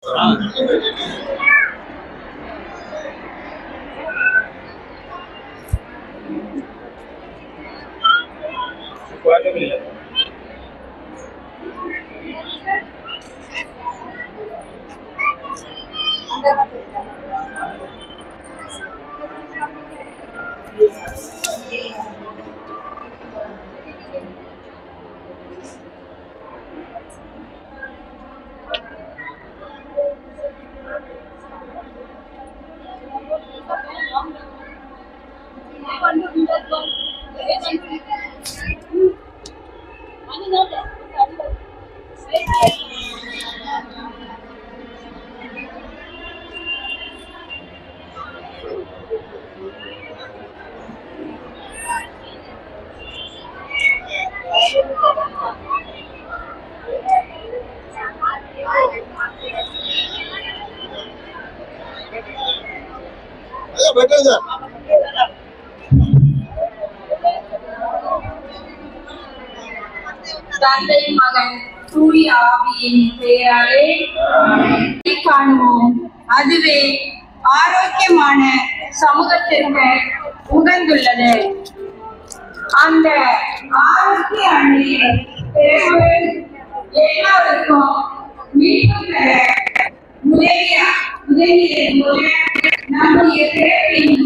தந்தை மகன் தூய ஆவியின் பெயராலே காணுவோம் அதுவே ஆரோக்கியமான சமூகத்திற்கு உகந்துள்ளது அந்த ஆரோக்கிய அணியை பெறுவது எல்லோருக்கும் மீட்பு பெற உதவிய உதவியதன் மூலம் நம்முடைய பிறப்பின்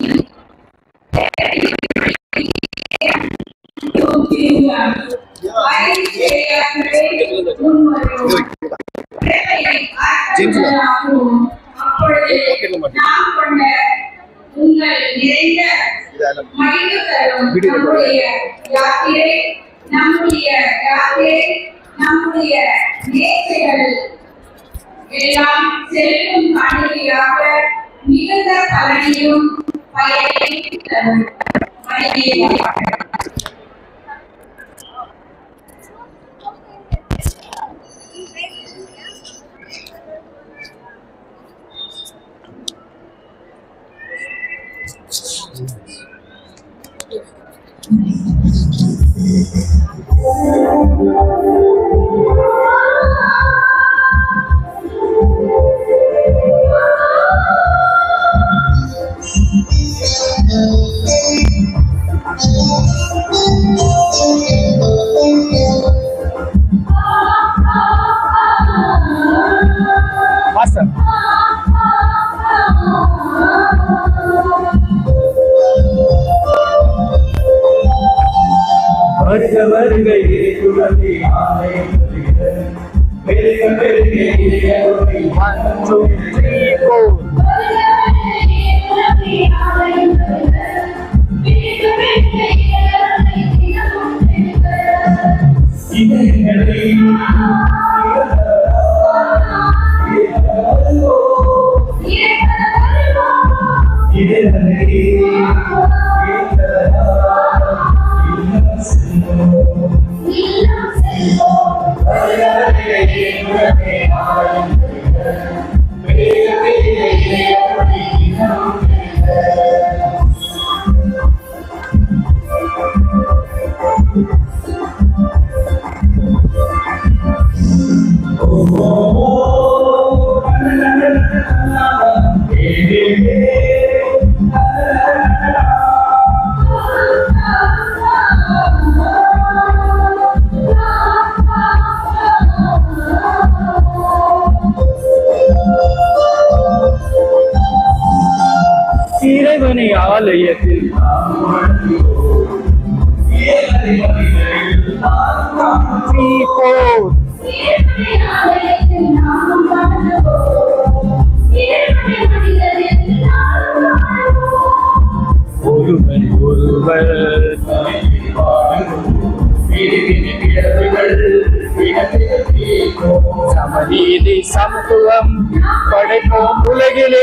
உங்கள் நிறைந்த மகிழ்வு தரும் நம்முடைய யாத்திரை நம்முடைய யாத்திரை நம்முடைய நேர்ச்சிகள் எல்லாம் செல்லும் காணிக்கையாக மிகுந்த பலனையும் பயனையும் தரும் மனிதேய Passa. வருக வருக இறைகுலமே ஆலயம் வருக. பெருக பெருக இறையருளை மன்றும் Four. இதயங்களை இதயங்களை இறைவனை ஆலயத்தில் Three, four. ஒருவர் ஒருவர் சமநீதி சமத்துவம் படைப்போம் உலகிலே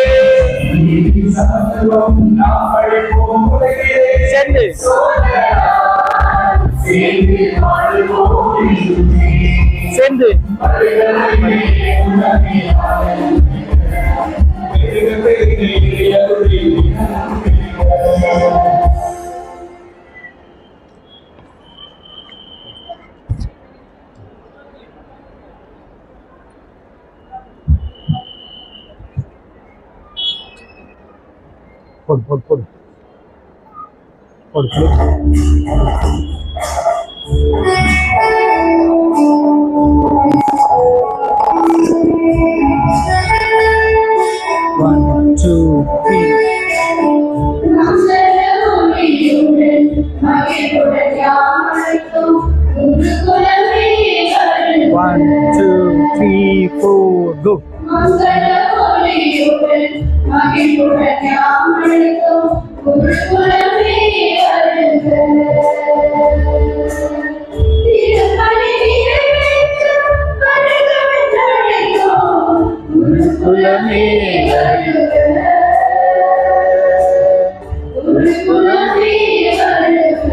சென்று சென்று போடு போடு போடு போடு போடு ஒன் டூ த்ரீ மங்களமொழியுடன் மகிழ்வுடன் யாம் அழைத்தோம் உரு குலமே ஒன் வருக. டூ த்ரீ ஃபோர் கோ மங்களமொழியுடன் மகிழ்வுடன் யாம் அழைத்தோம் உரு குலமே வருக. திருப்பலி நிறைவேற்ற வருகவென்றழைத்தோம். உரு குலமே வருக. உரு குலமே வருக.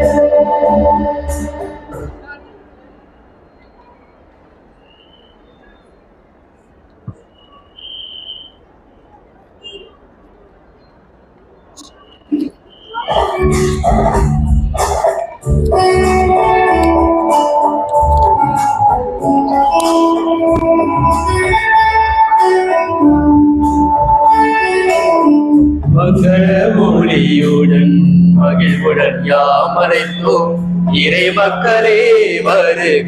மங்கள மொழியுடன் மகிழ்வுடன் யாமரைத்தோம் இறை மக்களே வருக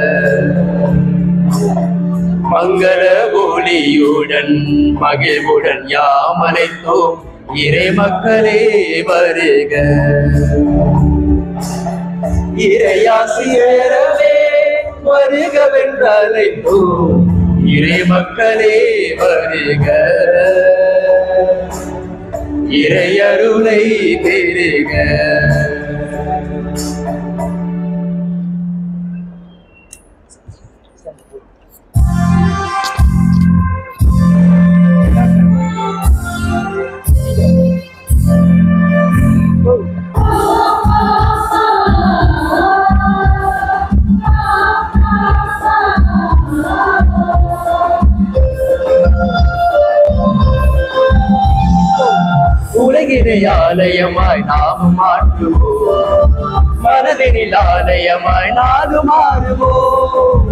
மங்கள ஒளியுடன் மகிழ்வுடன் யாமரைத்தோம் இறை மக்களே வருக இறையாசிரியரவே வருகவென்றழைத்தோம் இறை மக்களே வருக இறையருளை பெருக உலகினை ஆலயமாய் நாமும் மாற்றுவோம் மனதினில் ஆலயமாய் நாடு மாறுவோம்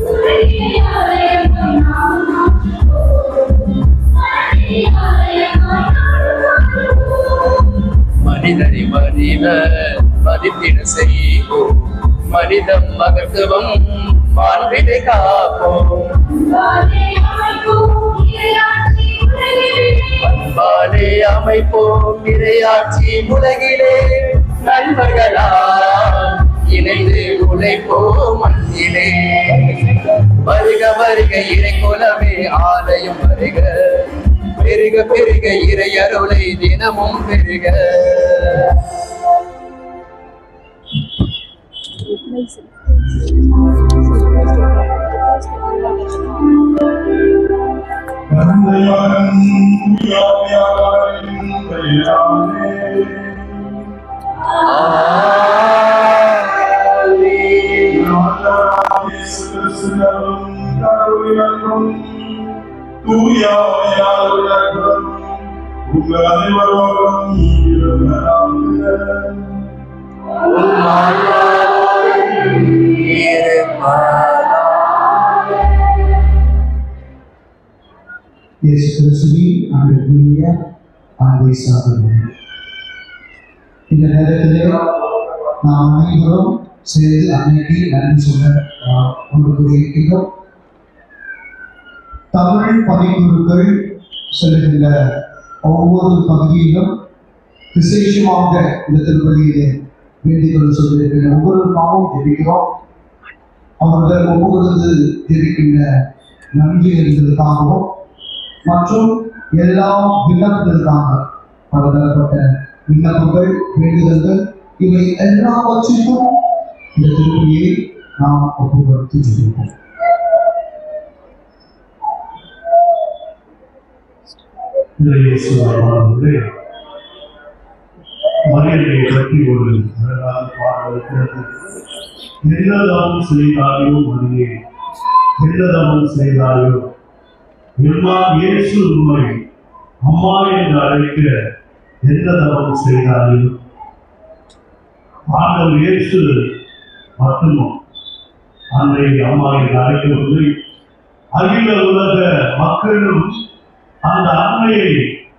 மனிதனை மனித மதித்திட செய்வோம் மனிதம் மகத்துவம் வாழ்வினை காப்போம் அன்பாலே அமைப்போம் இறையாட்சி உலகிலே நண்பர்களா இணைந்து உழைப்போம் மண்ணிலே வருக வருக இறை குலமே ஆலயம் வருக பெருக பெருக இறை அருளை தினமும் பெருக தந்தையாரும் யாவையாரின் பெயராலே ஆண்டவராகிய இயேசு கிறிஸ்துவினரும் கடவுளினரும் தூய ஆவியானவரிடமும் உங்கள் அனைவரோடும் இருப்பதாக. இயேசு கிறிஸ்துவின் அன்புக்குரிய அன்பை சாதனை இந்த நேரத்திலே நாம் அனைவரும் சேர்ந்து அன்னைக்கு நன்றி சொல்ல ஆஹ், ஒன்று கூறியிருக்கின்றோம் தமிழ் பணிக்குழுக்கள் செல்கின்ற ஒவ்வொரு பகுதியிலும் விசேஷமாக இந்த திருப்பதியிலே வேண்டிக் சொல்லியிருக்கின்ற ஒவ்வொரு நாமும் ஜெபிக்கிறோம் அவர்கள் ஒவ்வொரு ஜெபிக்கின்ற நன்றி என்பதற்காகவும் மற்றும் எல்லா விண்ணப்பங்களுக்காக பலதரப்பட்ட விண்ணப்பங்கள் வேண்டுதல்கள் இவை எல்லாவற்றிற்கும் இந்த திருப்பதியை நாம் ஒப்புக்கொடுத்து ஜெபிப்போம் இயேசுவானவர்களே, மனிதனை பற்றி ஒரு அழகான பாடல் இருக்கிறது என்னதான் செய்தாயோ மனிதே என்னதான் செய்தாயோ எல்லா இயேசு உண்மை அம்மா என்று அழைக்க எந்த தவம் செய்தாயோ ஆண்டவர் இயேசு மட்டும் அன்னை அம்மா என்று அழைக்கவில்லை அகில உலக மக்களும் அந்த அன்னையை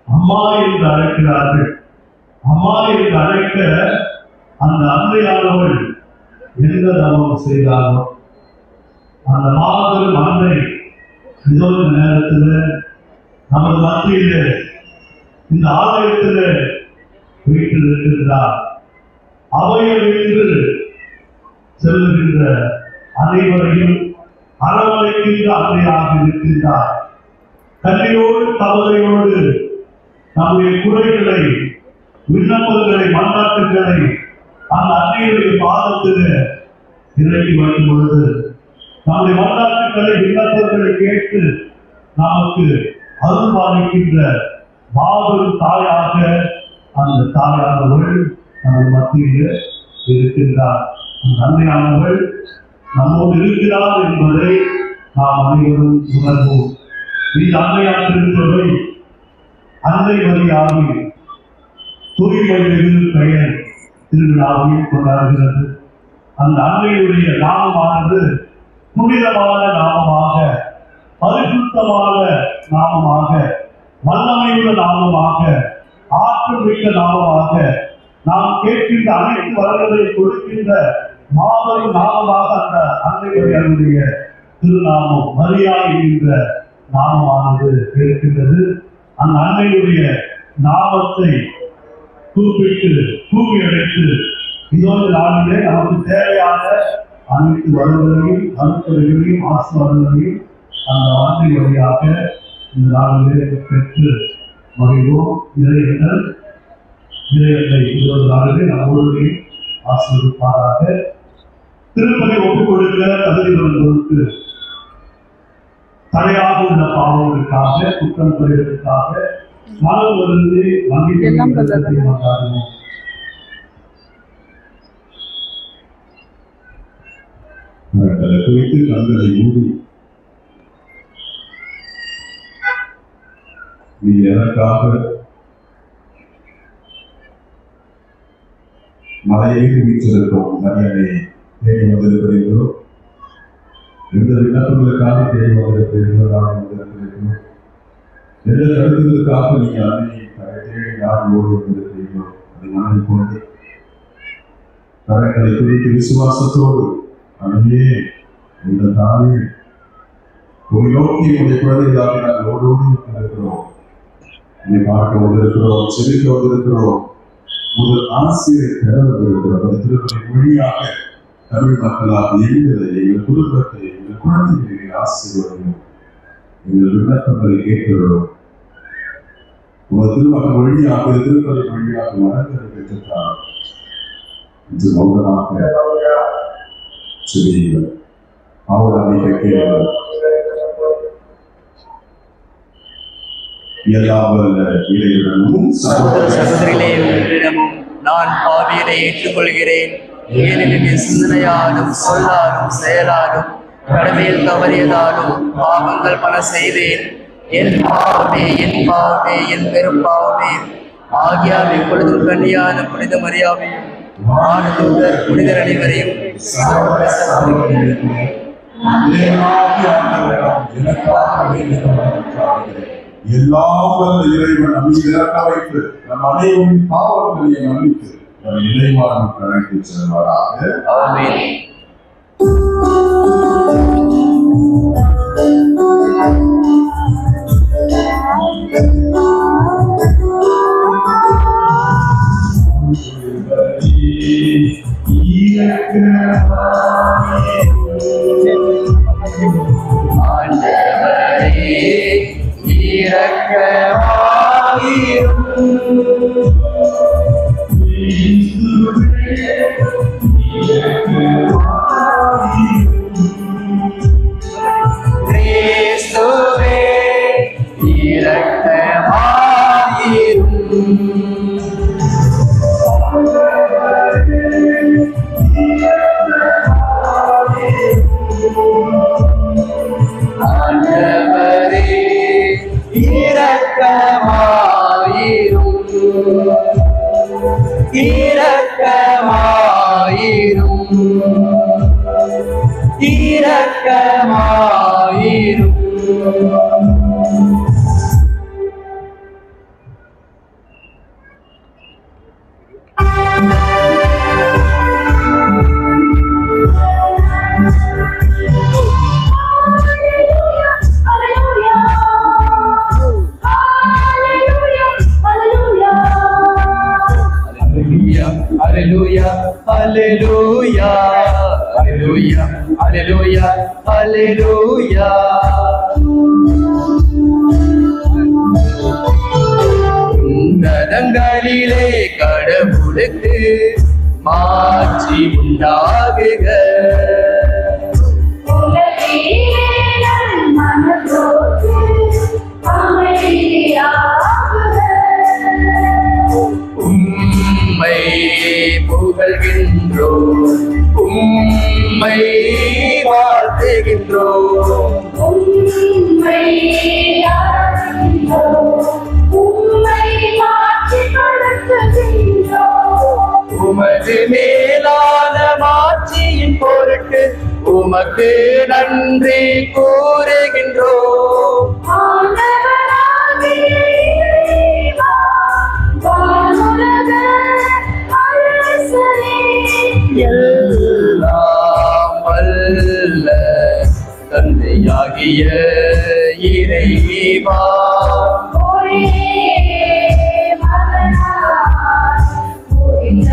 அம்மா என்று அழைக்கிறார்கள் அம்மா என்று அழைக்க அந்த அன்னையானவள் எந்த தவம் செய்தாரோ அந்த மாபெரும் அன்னை ஏதோ ஒரு நேரத்தில் நமது மத்தியில் இந்த ஆலயத்தில் வீட்டில் இருக்கின்றார் அவையில் நின்று செல்லுகின்ற அனைவரையும் அரவணைக்கின்ற அன்னையாக இருக்கின்றார் கல்வியோடு கவலையோடு நம்முடைய குறைகளை விண்ணப்பங்களை மன்னாட்டுகளை அந்த அன்னையுடைய பாதத்தில் இறக்கி வைக்கும் பொழுது நம்முடைய மன்னாட்டுகளை விண்ணப்பங்களை கேட்டு நமக்கு அருள் பாலிக்கின்ற மாபெரும் தாயாக அந்த தாயானவள் நமது மத்தியில் இருக்கின்றார் அந்த அன்னையானவள் நம்மோடு இருக்கிறார் என்பதை நாம் அனைவரும் உணர்வோம் இந்த அன்னையார் திருச்சபை அன்னை மரியாதை தூய்மை மிகு பெயர் திருவிழாவையும் கொண்டாடுகிறது அந்த அன்னையுடைய நாமமானது புனிதமான நாமமாக பரிசுத்தமான நாமமாக வல்லமையுள்ள நாமமாக ஆற்றல் மிக்க நாமமாக நாம் கேட்கின்ற அனைத்து வரங்களை கொடுக்கின்ற மாபெரும் நாமமாக அந்த அன்னை மரியாதையுடைய திருநாமம் மரியா என்கின்ற நாமமானது இருக்கின்றது அந்த அன்னையுடைய நாமத்தை கூப்பிட்டு கூவி அழைத்து இதோடு நாளிலே நமக்கு தேவையான அனைத்து வரவுகளையும் அனுப்புகளையும் ஆசீர்வாதங்களையும் அந்த வார்த்தை வழியாக இந்த நாளிலே பெற்று மகிழ்வோம் இறைவர்கள் இறைவனை இருபது நாளிலே நம்மளுடைய ஆசீர்வதிப்பாராக திருப்பதி ஒப்புக் கொடுக்க தகுதி பொருட்டு தடையாக உள்ள பாவங்களுக்காக குற்றம் குறைவதற்காக மனம் வந்து வங்கி எல்லாம் கல்லறை. மாட்டார்கள் அதை குறித்து கண்களை மூடி நீ எனக்காக மலையை வீச்சிருக்கும் மரியனை தேடி வந்திருக்கிறீர்களோ எந்த விண்ணப்பங்களுக்காக தேடி வந்திருக்கிறீர்களோ நான் வந்திருக்கிறீர்களோ எந்த கருத்துகளுக்காக நீங்க அன்னையை தலை தேடி யார் ஓடி வந்திருக்கிறீர்களோ அதை நாளை கொண்டு கரங்களை குறித்து விசுவாசத்தோடு அன்னையே இந்த தாயே உங்களை நோக்கி உடைய குழந்தைகளாக நாங்கள் ஓடோடி வந்திருக்கிறோம் உன்னை பார்க்க வந்திருக்கிறோம் செவிக்க வந்திருக்கிறோம் முதல் ஆசிரியர் பெற வந்திருக்கிறோம் அந்த திருப்பதி மொழியாக தமிழ் மக்களாக எங்களை எங்கள் குடும்பத்தை எங்கள் குழந்தைகளை ஆசீர்வதியும் எங்கள் விண்ணப்பங்களை கேட்கிறோம் உங்கள் திருமகன் வழியாக திருப்பதி வழியாக மரங்களை பெற்றுத்தார் என்று மௌனமாக செவியுங்கள் அவர் அதை கேட்கிறார் எல்லாம் வல்ல இறைவனும் சகோதர சகோதரிகளே உங்களிடமும் நான் பாவியனை ஏற்றுக்கொள்கிறேன் ஏனெனில் என் சிந்தனையாலும் சொல்லாலும் செயலாலும் கடமையில் தவறியதாலும் பாவங்கள் பல செய்தேன் என் பாவமே என் பாவமே என் பெரும் பாவமே ஆகியாவை பொழுதும் கண்ணியான புனித மரியாதையும் ஆனந்தர் புனிதர் அனைவரையும் சகோதர சகோதரிகளே, எல்லாம் வல்ல இறைவன் நம்மை இறக்க வைத்து நம் அனைவரின் பாவங்களை மன்னித்து நம் இறைவானுக்கு அழைத்து செல்வாராக ஆமென் ஆண்டவரே இரக்கமாயிரும் கிறிஸ்துவே இரக்கமாயிரும் ஆண்டவரே இரக்கமாயிரும் இரக்கமாயிரும் இரக்கமாயிரும் Hallelujah, Hallelujah, Hallelujah, Hallelujah, Hallelujah. உன்னதங்களிலே கடவுளுக்கு மாற்றி உண்டாகுக உலகிலே நம் மனதோடு அமைதியாகுக. உம்மை புகழ்கின்றோம் உம்மை வாழ்த்துகின்றோம் உம்மை ஆராதிக்கின்றோம். உம்மை மாற்றிக் கொடுக்கின்றோம். உமது மேலான மாட்சியின் பொருட்டு உமக்கு நன்றி கூறுகின்றோம் ஆண்டவராகிய இறைவா, வானுலக அரசரே, எல்லாம் வல்ல தந்தையாகிய இறைவா ஒரே மகனாய் உதித்த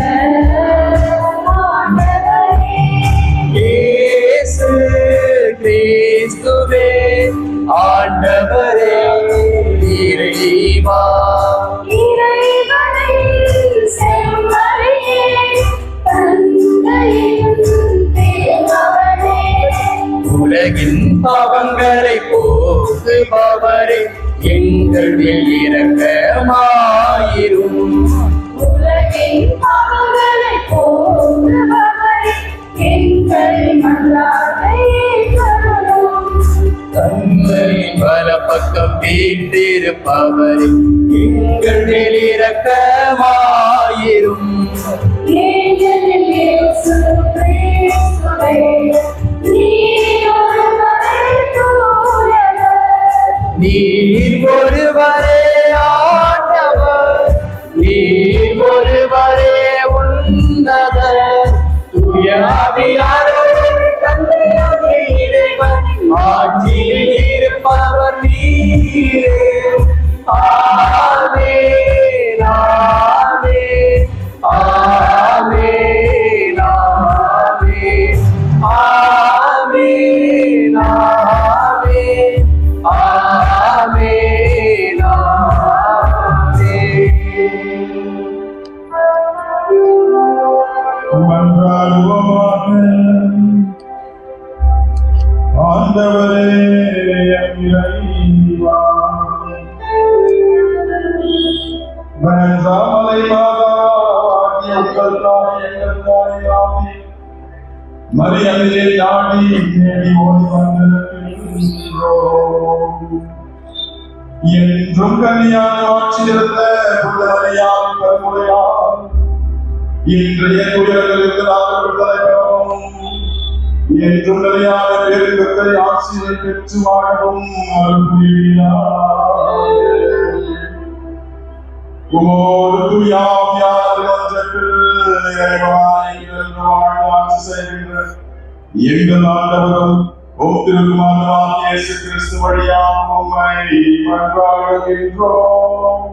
ஆண்டவரே, இயேசு கிறிஸ்துவே ஆண்டவரே இறைவா இறைவனை செம்மறியே, தந்தையின் திருமகனே, உலகின் பாவங்களை போக்குபவரே எங்கள் மேல் இரக்கமாயிரும் உலகின் பாவங்களை போக்குபவரே, எங்கள் மன்றாட்டை ஏற்றருளும். தந்தையின் வலப்பக்கம் வீட்டிருப்பவரே எங்கள் மேல் இரக்கமாயிரும் ஏனெனில் இயேசு கிறிஸ்துவே, நீர் ஒருவரே தூயவர். நீர் ஒருவரே ஆண்டவர் நீர் ஒருவரே உன்னத துயாவியாரோடு தந்தையாகிய இறைவன் ஆட்சியில் இருப்பவர் நீரே ஆமே ஆமே ஆமே ஆமே ஆமே ஆமே ஆமென், ஆமென். மன்றாடுவோமாக ஆண்டவரே எம் இறைவா வேண்டாமலை மாதாவாகிய உங்கள் தாய் எங்கள் தாயாகி மரியாதையை நாடி தேடி ஓடி வந்திருக்கின்றோம் என்றும் கன்னியான ஆட்சியிருந்த புள்ளறியால் கருமுறையால் இன்றைய துயர்களுக்கு நாங்கள் விடுதலை பெறவும் என்றும் நிலையான பேருக்கத்தை ஆட்சியை பெற்று வாழவும் அருள் புரிவீராக. உமோடு துயாவியானது ஒன்றத்தில் நிறைவாய் இருந்து வாழ்ந்து ஆட்சி செய்கின்ற எங்கள் ஆண்டவரும் உம் திருக்குமாரனாகிய இயேசு கிறிஸ்து வழியாக உம்மை மன்றாடுகின்றோம்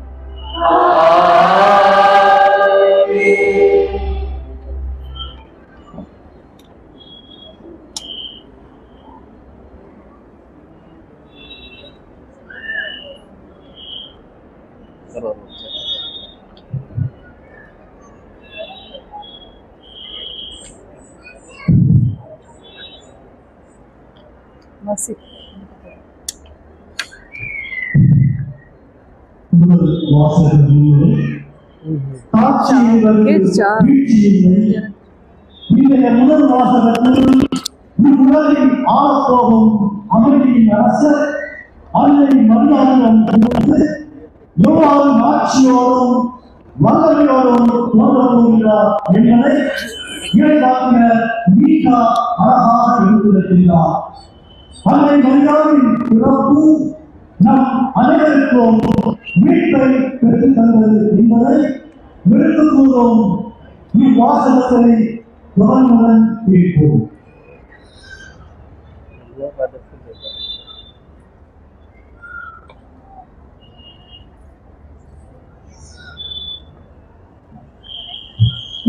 முதல் வாசகம் நூலில் காட்சி என்பது கேட்டுச்சா? வீழ்ச்சி இல்லை. இன்றைய முதல் வாசகத்தில் இவ்வுலகின் ஆளப்போகும் அமைதியின் அரசர் அன்னை மரியாதையும் புகழ்ந்து எவ்வாறு ஆட்சியோடும் வல்லமையோடும் தோன்றப்போகிறார் என்பதை இறைவாக்கினர் மீகா அழகாக எடுத்துரைக்கிறார் அன்னை மரியாதையின் பிறப்பு நம் அனைவருக்கும் மீட்பை பெற்றுத் தந்தது என்பதை எடுத்துக் கூறும் இவ்வாசகத்தை கவனமுடன் கேட்போம்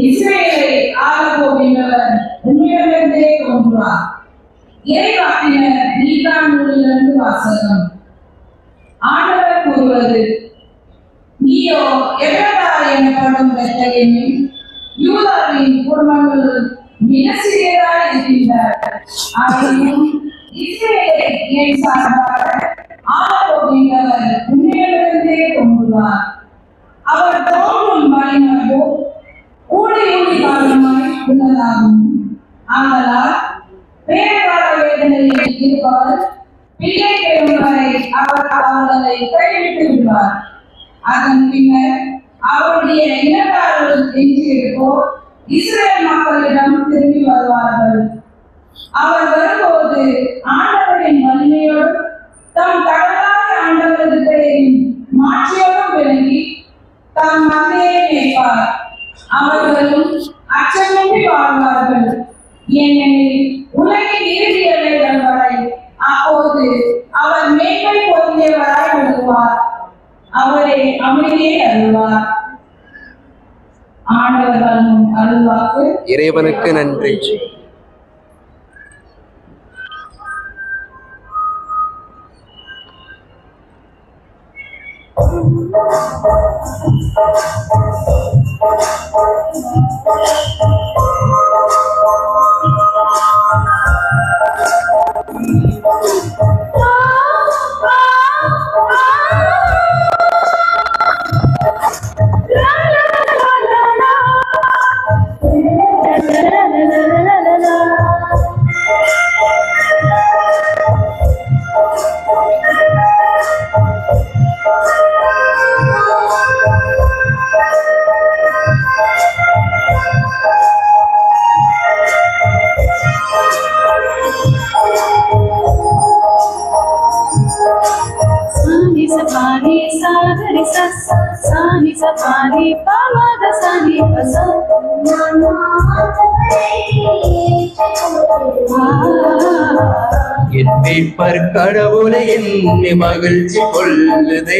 இஸ்ரேலை ஆளப்போகின்றவர் உன்னிடமிருந்தே தோன்றுவார் இறைவாக்கினர் நீதான் நூலிலிருந்து வாசகம் ஆண்டவர் கூறுவது நீயோ எவ்வளவா எனப்படும் பெத்தகேமில் யூதாவின் குடும்பங்கள் மிக சிறியதாய் இருக்கின்றார் ஆயினும் இஸ்ரேலை என் சார்பாக ஆளப்போகின்றவர் உன்னிடமிருந்தே தோன்றுவார் அவர் தோன்றும் வழிமரபோ ஊழி ஊழி காலமாய் உள்ளதாகும் ஆதலால் வேறுபாட வேதனையில் இருப்பவர் பிள்ளை பெறும் வரை அவர் அவர்களை கைவிட்டு விடுவார் அதன் பின்னர் அவருடைய இனத்தார்கள் எஞ்சியிருப்போ இஸ்ரேல் மக்களிடம் திரும்பி வருவார்கள் அவர் வரும்போது ஆண்டவரின் வலிமையோடு தம் கடலாக ஆண்டவரது பெயரின் மாட்சியோடும் விளங்கி தம் மந்தையை மேய்ப்பார் அவர்களும் அச்சமின்றி வாழ்வார்கள் ஏனெனில் உலகின் இறுதி எல்லைகள் வரை அப்போது அவர் மேன்மை பொருந்தியவராய் விடுவார் அவரே அமைதியை அருள்வார் ஆண்டவர் வழங்கும் அருள்வாக்கு இறைவனுக்கு நன்றி Sani sapani sagari sasa sani sapani pamada sani pasa என் மீட்பர் கடவுளை என்னை மகிழ்ச்சி கொள்ளுதே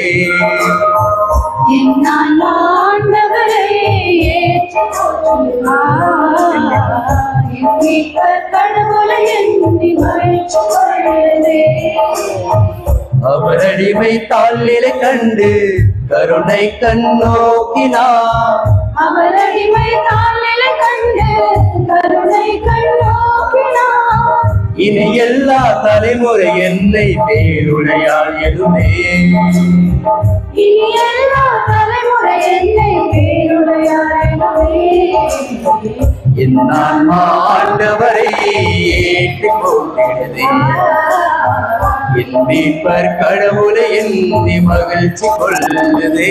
என்னால் ஆண்டவரை ஏற்றுக்கொள்ளுவா. என் மீட்பர் கடவுளை எண்ணி மகிழ்ச்சி கொள்ளுதே. அவர் அடிமை தாழ்நிலை கண்டு கருணை கண்ணோக்கினார் அவர் அடிமை தாழ்நிலை கண்டு கருணை கண்ணோக்கினார் இனி எல்லா தலைமுறை என்னை பேருடையால் எழுமே இனி எல்லா தலைமுறை என்னை பேருடையாரே என் ஆன்மா ஆண்டவரை ஏற்றுக் கொள்கிறது என் மீட்பர் கடவுளை எண்ணி மகிழ்ச்சி கொள்ளுதே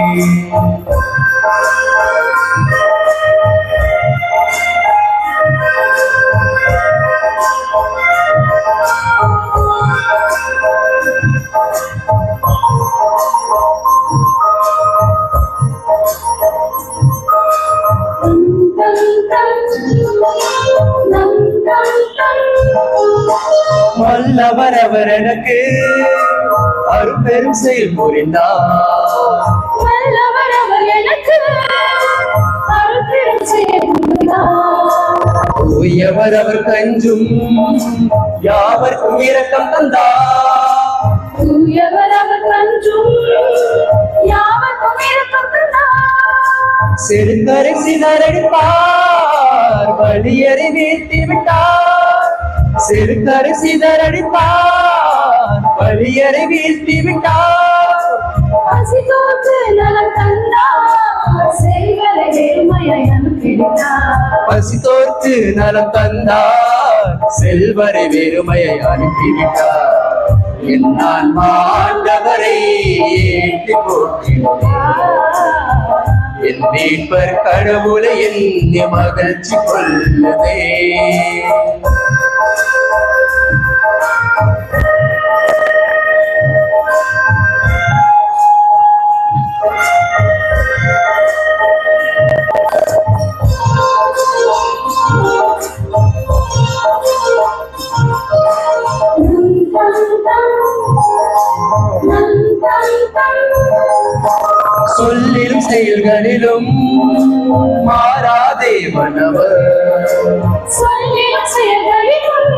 வல்லவர் அவர் எனக்கு அரும்பெரும் செயல் புரிந்தார் வல்லவர் அவர் எனக்கு அருள்பெரும் செயல் புரிந்தார். தூயவர் அவர் கஞ்சும் யாவர்க்கும் இரக்கம் தந்தார் தூயவர் அவர் கன்றும் யாவர்க்கும் இரக்கம் தந்தார். செடுக்கரை சிதறடிப்பார் வழியறை வீழ்த்தி விட்டார் செடுக்கரை சிதறடிப்பார் வழியறை வீழ்த்தி விட்டார் பசி தோற்று நலம் தந்தார். செல்வரை நேர்மையை அனுப்பினார். பசி தோர்த்து நலம் தந்தார் செல்வரை வெறுமையை அனுப்பிவிட்டார் என் நான் மாண்டவரை ஏற்றி போட்டினேன் என் மீட்பர் கடவுளை எண்ணி மகிழ்ச்சி கொள்ளுதே சொல்லிலும் செயல்களிலும் மாறாதே தேவனவர் சொல்லிடும் செயல்களிலும்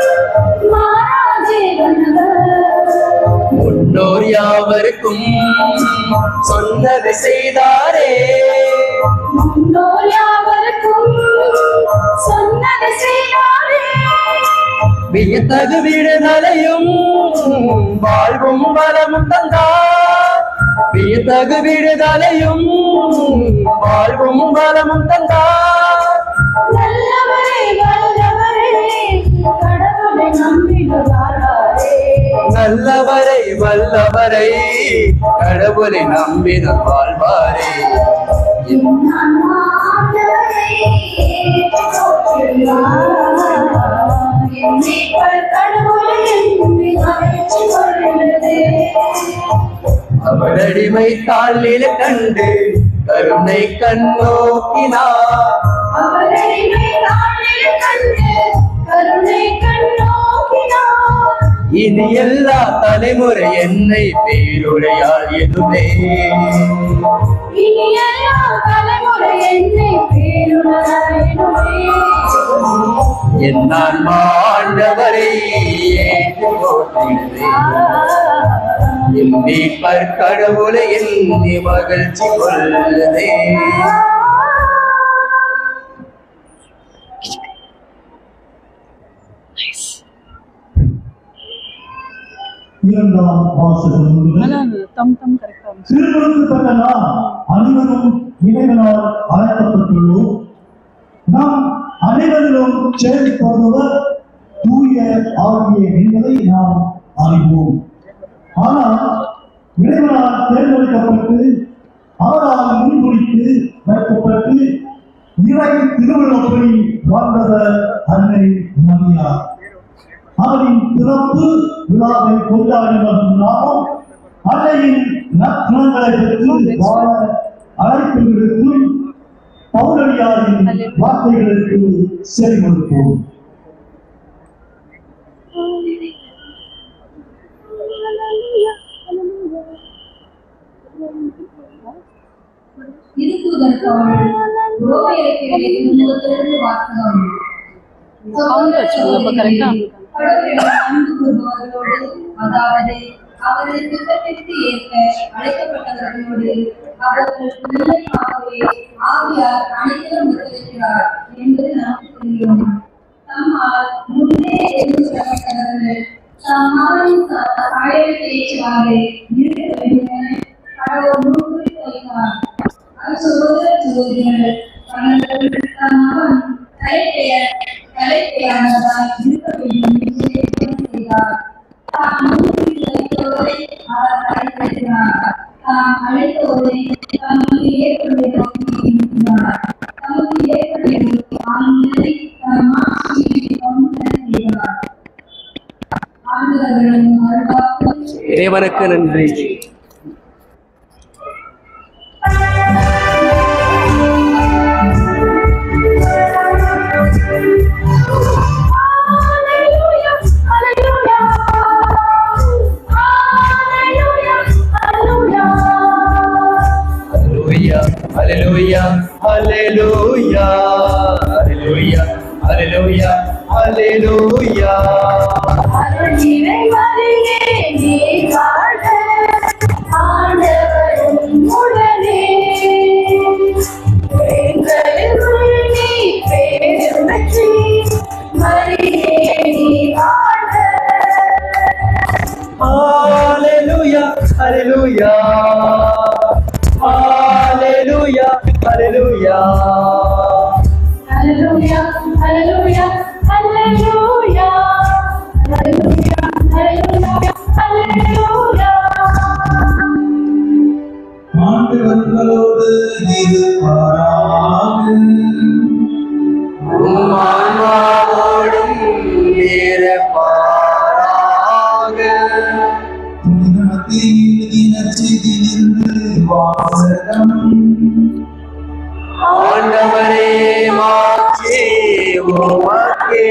மாறாதேவனவர் முன்னோர் யாவருக்கும் சொன்னதை செய்தாரே முன்னோர் யாவருக்கும் சொன்னதை செய்தாரே வியத்தகு விடுதலையும் வாழ்வும் வளமும் தந்தார் வியத்தகு விடுதலையும் வாழ்வும் வளமும் தந்தார் நல்லவரே வல்லவரே கடவுளை நம்பிடுவாரே நல்லவரை வல்லவரை கடவுளை நம்பினர் வாழ்வாரே நான் ஆண்டவரை போற்றுகிறார். என் மீட்பர் கடவுளை எண்ணி மகிழ்ச்சி கொள்கிறது. அவரடிமை தாளில் கண்டு கருணை கண்ணோக்கினார் அவரை தாளில் கண்டு கருணை கண்ணோக்கினார். இனி எல்லா தலைமுறை என்னை பேருடையால் எதுவே இனி எல்லா தலைமுறை என்னை பேருணர்வே. என் நான் ஆண்டவரை ஏற்று போற்றிடுவேன் என் மீட்பர் கடவுளை எண்ணி மகிழ்ச்சி கொள்ளுதே இரண்டாம் வாசகம் முதல் தம் தம் கரெக்டா திருமணத்துப்பட்ட நாம் அனைவரும் இறைவனால் அழைக்கப்பட்டுள்ளோம் நாம் அனைவரிலும் செயல்படுவர் தூய ஆகிய என்பதை நாம் அறிவோம் ஆனால் இறைவனால் தேர்ந்தெடுக்கப்பட்டு அவரால் முன்குறித்து வைக்கப்பட்டு இறை திருவிழப்படி வாழ்ந்தவர் அன்னை மரியா அவரின் பிறப்பு விழாவை கொண்டாடி வரும் நாமும் அன்னையின் நற்குணங்களை பெற்று வாழ அழைப்பு விடுக்கும் பௌரடியாரின் வார்த்தைகளுக்கு செவிமடுப்போம் திருத்தூதர் பவுல் ரோமையருக்கு எழுதிய நிருபத்திலிருந்து வாசகம். Count வச்சுக்கோங்க, அப்ப correct ஆ கடவுளிடம் அன்பு கூறுபவர்களோடு, அதாவது அவரது திட்டத்திற்கு ஏற்ப அழைக்கப்பட்டவர்களோடு அவர்கள் நிலையாகவே ஆவியார் அனைத்திலும் ஒத்துழைக்கிறார் என்பது நாம் தெரியும் தம்மால் முன்னே தெரிவிக்கப்பட்டவர்கள் தம்மாவின் சாயல் பேச்சுவாறு இருக்க வேண்டும் என கடவுள் முன்குறித்து வைத்தார் அச்சோதர சோதரிகள் அவர்கள் தம் மகன் தலைப்பெயர் தலைப்பெயரானதாய் இருக்க வேண்டும் என்று எத்தனை செய்தார் தாம் முன்குறித்து வைத்தோரை அவர் அழைத்திருக்கிறார் தாம் அழைத்தோரை தமக்கு ஏற்படுவதை நோக்கி இருக்கிறார் தமக்கு ஏற்படுவதை ஆண்களை தம் ஆட்சியில் பங்கு செய்கிறார் ஆண்டுகளும் அருள்வாக்கும் இறைவனுக்கு நன்றி Hallelujah, hallelujah. Hallelujah, hallelujah. Hallelujah, hallelujah, hallelujah, hallelujah, hallelujah, hallelujah. அருளினை மறியே நீ வாழ்க, ஆண்டவரும் உடனே. எங்களுள் நீ பேரும் வெற்றி, மறியே நீ வாழ்க. Hallelujah, hallelujah, hallelujah, hallelujah. Hallelujah, hallelujah, hallelujah. Hallelujah, hallelujah, hallelujah. ஆண்டவர்களோடு இருப்பாராக உம் ஆன்மாவோடும் இருப்பாராக. புனித மத்தியில் நற்செய்தியிலிருந்து வாசகம் ஆண்டவரே மாட்சி உமக்கே.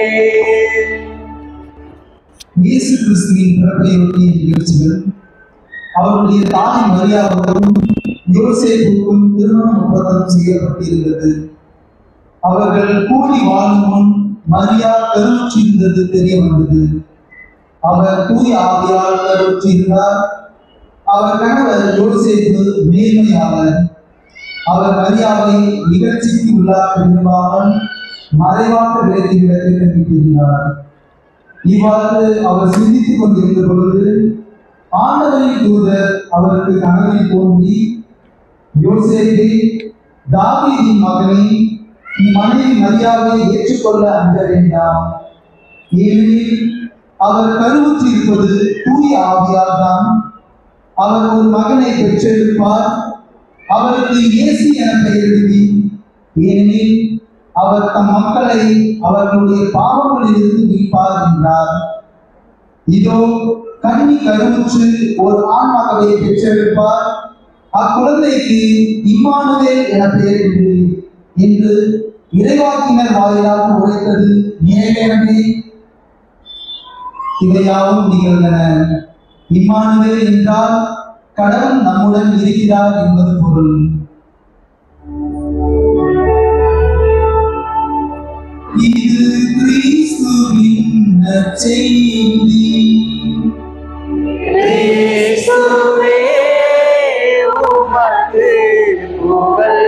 இயேசு கிறிஸ்துவின் பிறப்பையொட்டிய நிகழ்ச்சிகள் அவருடைய தாய் மரியாவுக்கும் யோசேப்புக்கும் திருமணம் ஒப்பந்தம் செய்யப்பட்டிருந்தது அவர்கள் கூடி வாழும் முன் மரியா கருவுற்றிருந்தது தெரிய வந்தது அவர் தூய ஆவியால் கருவுற்றிருந்தார் அவர் கணவர் யோசேப்பு நேர்மையாளர் அவர் மரியாதை நிகழ்ச்சிக்கு உள்ளாக்க விரும்பாமல் மறைவாக விலகிவிட திட்டமிட்டிருந்தார் இவ்வாறு அவர் சிந்தித்துக் கொண்டிருந்த பொழுது ஆண்டவரின் தூதர் அவருக்கு கனவில் தோன்றி யோசேப்பே தாவீதின் மகனே நீ மனைவி மரியாதை ஏற்றுக்கொள்ள அஞ்ச வேண்டாம் ஏனெனில் அவர் கருவுற்று இருப்பது தூய ஆவியால் தான் அவர் ஒரு மகனை பெற்றெடுப்பார் அவருக்கு இயேசு என பெயரிடுவி ஏனெனில் அவர் தம் மக்களை அவர்களுடைய பாவங்களிலிருந்து மீட்பார் என்றார் இதோ கன்னி கருவுற்று ஒரு ஆண் மகனை பெற்றெடுப்பார் அக்குழந்தைக்கு இம்மானுவேல் என பெயரிடு என்று இறைவாக்கினர் வாயிலாக உரைத்தது நிறைவேறவே இவையாவும் நிகழ்ந்தன இம்மானுவேல் என்றால் கடவுள் நம்முடன் இருக்கிறார் என்பது பொருள் இது கிறிஸ்துவின் நற்செய்தி கிறிஸ்துவே உமக்கு புகழ்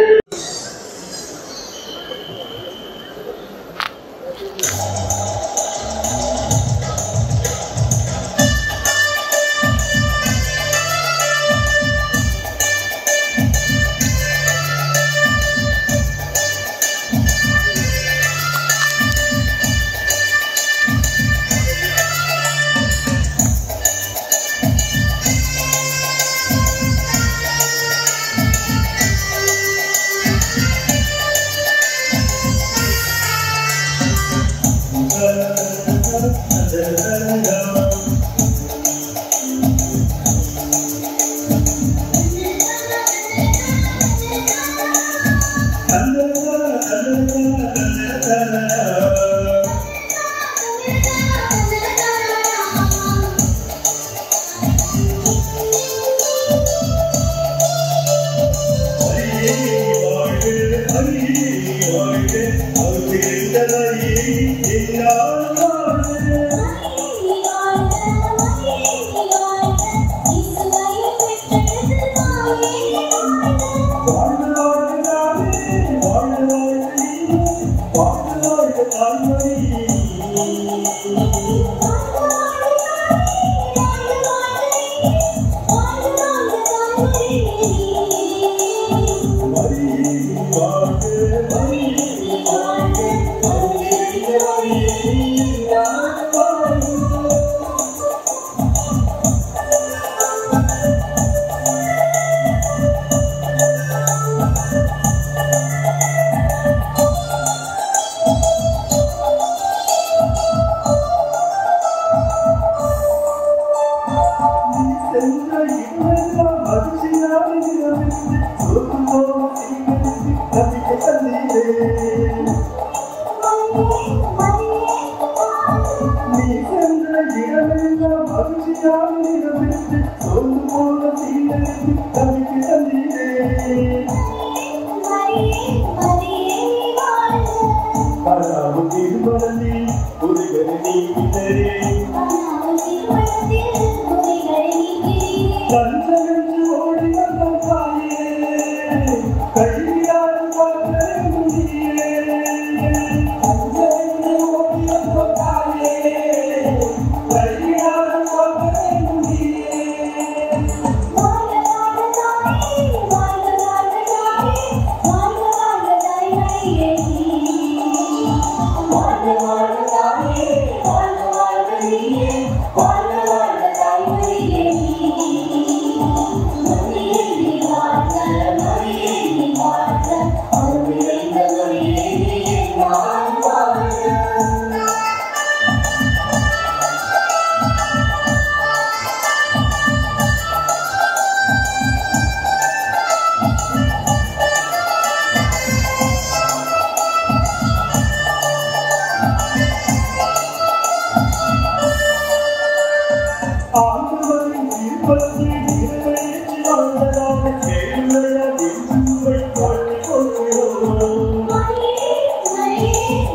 Thank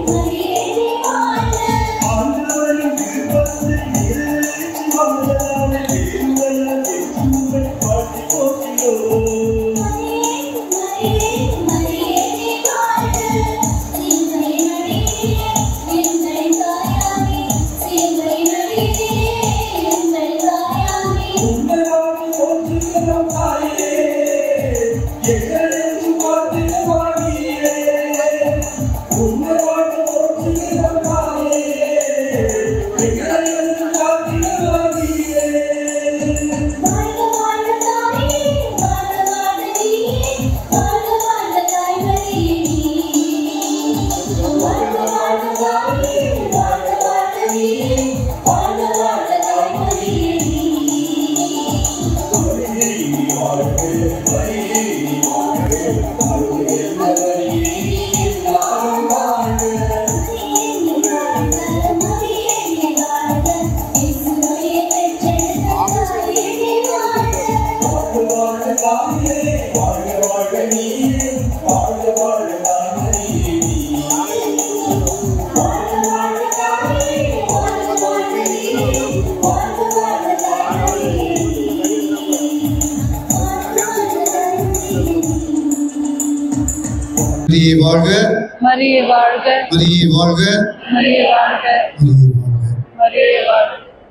மரியே வாழ்க மரியே வாழ்க மரியே வாழ்க மரியே வாழ்க மரியே வாழ்க மரியே வாழ்க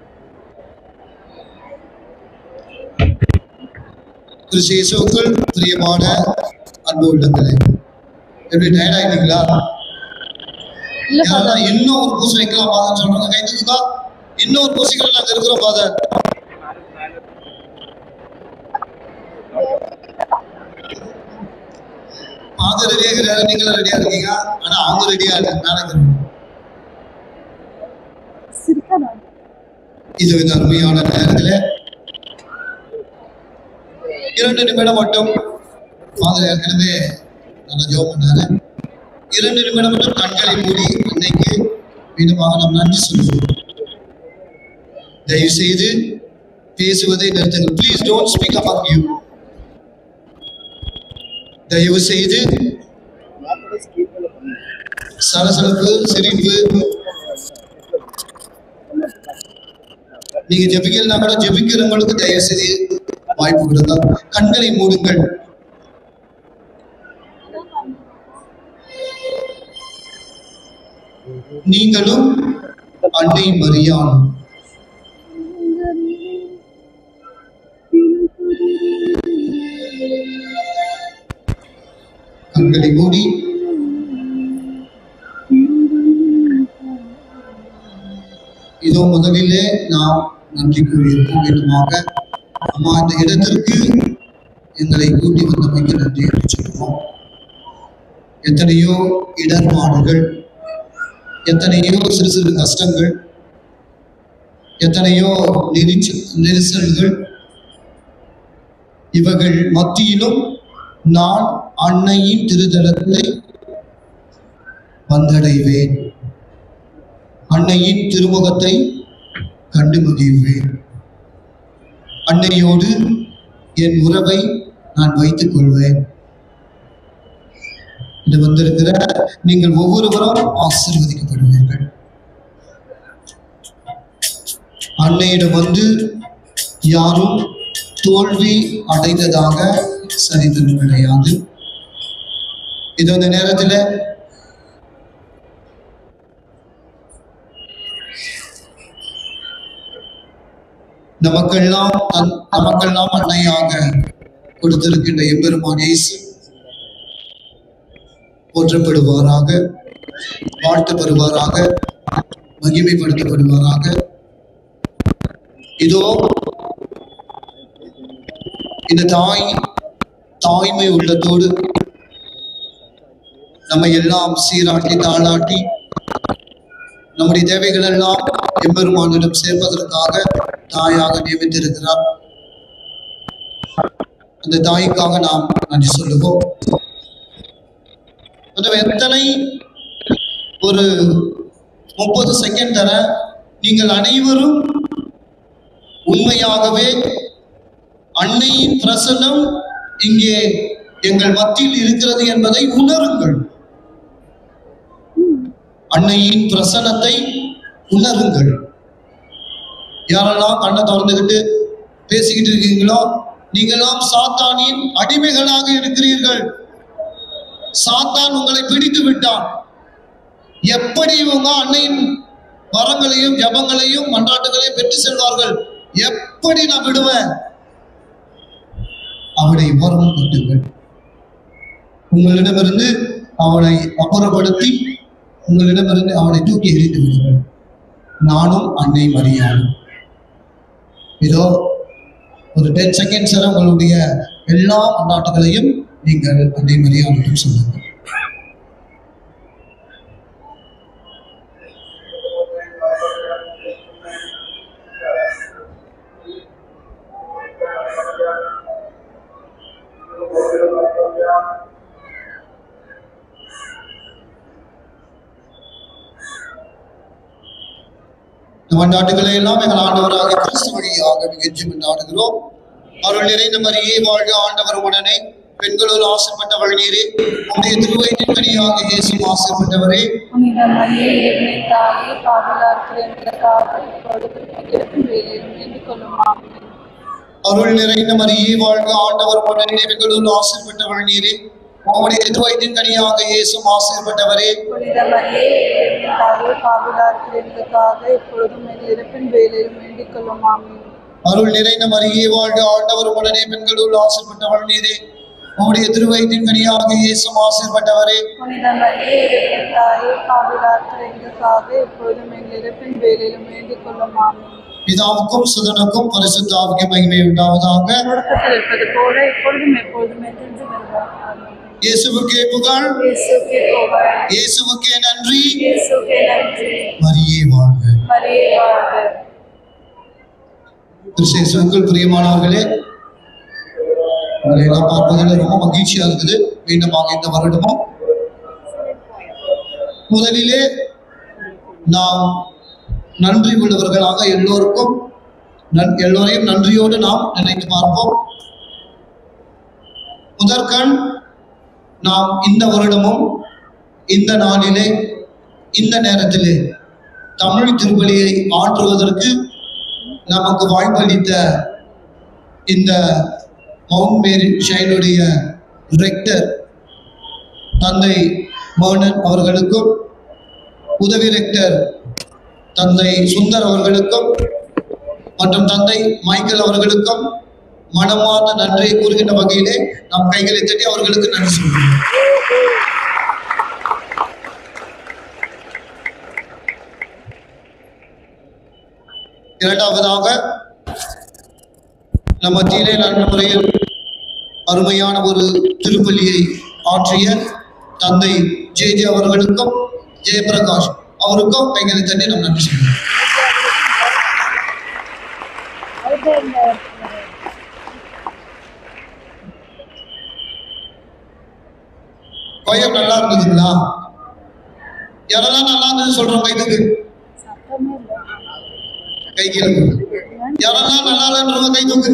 கிறிஸ்து இயேசுவுக்குள் பிரியமான அன்பு உள்ளங்களே எப்படி டயர்ட் ஆயிட்டீங்களா இல்ல யாரா ஃபாதர் இன்னும் ஒரு பூசை வைக்கலாம் ஃபாதர் சொல்றாங்க கை தூக்குதா இன்னும் ஒரு பூசைகள் நாங்க இருக்கிறோம் ஃபாதர் ஃபாதர் ரெடியா இருக்கிறாரு நீங்களும் ரெடியா இருக்கீங்க ஆனா அவங்க ரெடியா இருக்கு நாளைக்கு சிரிக்காதா இது இந்த அருமையான நேரத்துல இரண்டு நிமிடம் மட்டும் ஃபாதர் ஏற்கனவே நல்லா ஜோம் பண்ணாரு இரண்டு நிமிடம் மட்டும் கண்களை மூடி அன்னைக்கு மீண்டுமாக நாம் நன்றி சொல்லுவோம் தயவு செய்து பேசுவதை நிறுத்துங்கள் please don't speak up you தயவு செய்து சலசலப்பு சிரிப்பு நீங்க ஜெபிக்கலாம் கூட ஜெபிக்கிறவங்களுக்கு தயவு செய்து வாய்ப்பு கொடுங்க கண்களை மூடுங்கள் நீங்களும் அன்னை மரியான் கண்களை மூடி இதோ முதலிலே நாம் நன்றி கூறியிருப்போம் வேண்டுமாக அம்மா இந்த இடத்திற்கு எங்களை கூட்டி வந்தமைக்கு நன்றி என்று சொல்லுவோம் எத்தனையோ இடர்பாடுகள் எத்தனையோ சிறு சிறு கஷ்டங்கள் எத்தனையோ நெரிச்ச நெரிசல்கள் இவர்கள் மத்தியிலும் நான் அன்னையின் திருதலத்தை வந்தடைவேன் அன்னையின் திருமுகத்தை கண்டு மகிழ்வேன் அன்னையோடு என் உறவை நான் வைத்துக் கொள்வேன் இது வந்திருக்கிற நீங்கள் ஒவ்வொருவரும் ஆசீர்வதிக்கப்படுவீர்கள் அன்னையிடம் வந்து யாரும் தோல்வி அடைந்ததாக சரித்திரம் கிடையாது இது அந்த நேரத்தில் நமக்கெல்லாம் தன் நமக்கெல்லாம் அன்னையாக கொடுத்திருக்கின்ற எம்பெருமான் இயேசு போற்றப்படுவாராக வாழ்த்தப்படுவாராக மகிமைப்படுத்தப்படுவாராக இதோ இந்த தாய் தாய்மை உள்ளத்தோடு நம்ம எல்லாம் சீராட்டி தாளாட்டி நம்முடைய தேவைகள் எல்லாம் எம்பெருமானிடம் சேர்ப்பதற்காக தாயாக நியமித்திருக்கிறார் அந்த தாய்க்காக நாம் நன்றி சொல்லுவோம் கொஞ்சம் எத்தனை ஒரு முப்பது செகண்ட் தர நீங்கள் அனைவரும் உண்மையாகவே அன்னையின் பிரசன்னம் இங்கே எங்கள் மத்தியில் இருக்கிறது என்பதை உணருங்கள் அன்னையின் பிரசன்னத்தை உணருங்கள் யாரெல்லாம் கண்ணை திறந்துக்கிட்டு பேசிக்கிட்டு இருக்கீங்களோ நீங்களாம் சாத்தானின் அடிமைகளாக இருக்கிறீர்கள் சாத்தான் உங்களை பிடித்து விட்டான் எப்படி இவங்க அன்னையின் வரங்களையும் ஜபங்களையும் மன்றாட்டுகளையும் பெற்று செல்வார்கள் எப்படி நான் விடுவேன் அவனை ஓரம் கட்டுங்கள் உங்களிடமிருந்து அவனை அப்புறப்படுத்தி உங்களிடமிருந்து அவனை தூக்கி எறிந்து விடுங்கள் நானும் அன்னை மரியாதை இதோ ஒரு டென் செகண்ட்ஸ் உங்களுடைய எல்லா மன்றாட்டுகளையும் நீங்கள் அன்னை மரியாதையிடம் சொல்லுங்கள் இந்த மன்றாட்டுகளை எல்லாம் எங்கள் ஆண்டவராக கிறிஸ்து வழியாக மிகச்சும் நாடுகிறோம் அருள் நிறைந்த மரியே வாழ்க ஆண்டவர் உடனே பெண்களுள் ஆசைப்பட்டவள் நீரே உடைய திருவயிற்றின் கனியாக இயேசு ஆசைப்பட்டவரே புனித மரியே இறைவனின் தாயே பாவலார் எங்களுக்காக இப்பொழுது இறக்கும் வேலையிலும் வேண்டிக் கொள்ளும் ஆமென். அருள் நிறைந்த மரியே வாழ்க ஆண்டவர் உடனே பெண்களுள் ஆசைப்பட்டவள் நீரே உடைய திருவயிற்றின் கனியாக இயேசு ஆசைப்பட்டவரே புனித மரியே இறைவனின் தாயே பாவலார் எங்களுக்காக இப்பொழுதும் எங்கள் இறப்பின் வேலையிலும் வேண்டிக் கொள்ளும் ஆமென். அருள் நிறைந்த மரியே வாழ்க ஆண்டவர் உடனே பெண்களுள் ஆசைப்பட்டவள் நீரே உடைய திருவயிற்றின் கனியாக இயேசு ஆசைப்பட்டவரே புனித மரியே இறைவனின் தாயே பாவலார் எங்களுக்காக இப்பொழுதும் எங்கள் இறப்பின் வேலையிலும் வேண்டிக் கொள்ளும் ஆமென். பிதாவுக்கும் சுதனுக்கும் பரிசுத்தாவுக்கு மகிமை உண்டாவதாக தொடக்கத்தில் இருப்பது போல இப்பொழுதும் எப்பொழுதும் என்றென்றும் இருப்பார். இயேசுவுக்கே புகழ் இயேசுக்கே புகழ். இயேசுவுக்கே நன்றி இயேசுக்கே நன்றி மரியே வாழ்க மரியே வாழ்க கிறிஸ்தேசுக்குள் பிரியமானவர்களே உங்களை எல்லாம் பார்ப்பதில் ரொம்ப மகிழ்ச்சியா இருக்குது மீண்டுமாக இந்த வருடமும் முதலிலே நாம் நன்றி உள்ளவர்களாக எல்லோருக்கும் நன்- எல்லோரையும் நன்றியோடு நாம் நினைத்து பார்ப்போம் முதற்கண் நாம் இந்த வருடமும் இந்த நாளிலே இந்த நேரத்திலே தமிழ் திருப்பலியை ஆற்றுவதற்கு நமக்கு வாய்ப்பளித்த இந்த மவுண்ட் மேரி ஷைனுடைய ரெக்டர் தந்தை மோனன் அவர்களுக்கும் உதவி ரெக்டர் தந்தை சுந்தர் அவர்களுக்கும் மற்றும் தந்தை மைக்கேல் அவர்களுக்கும் மனமார்ந்த நன்றியை கூறுகின்ற வகையிலே நாம் கைகளை தட்டி அவர்களுக்கு நன்றி சொல்கிறோம் இரண்டாவதாக நம்ம மத்தியிலே நல்ல முறையில் அருமையான ஒரு திருப்பலியை ஆற்றிய தந்தை ஜே ஜே அவர்களுக்கும் ஜெயபிரகாஷ் அவருக்கும் கைகளை தட்டி நாம் நன்றி சொல்கிறோம் கோயம் நல்லா இருந்ததுங்களா யாரெல்லாம் நல்லா இருந்தது சொல்றோம் கைதுக்கு கை கீழே போடு. யாரெல்லாம் நல்லா இல்லைன்றவங்க கை தூக்கு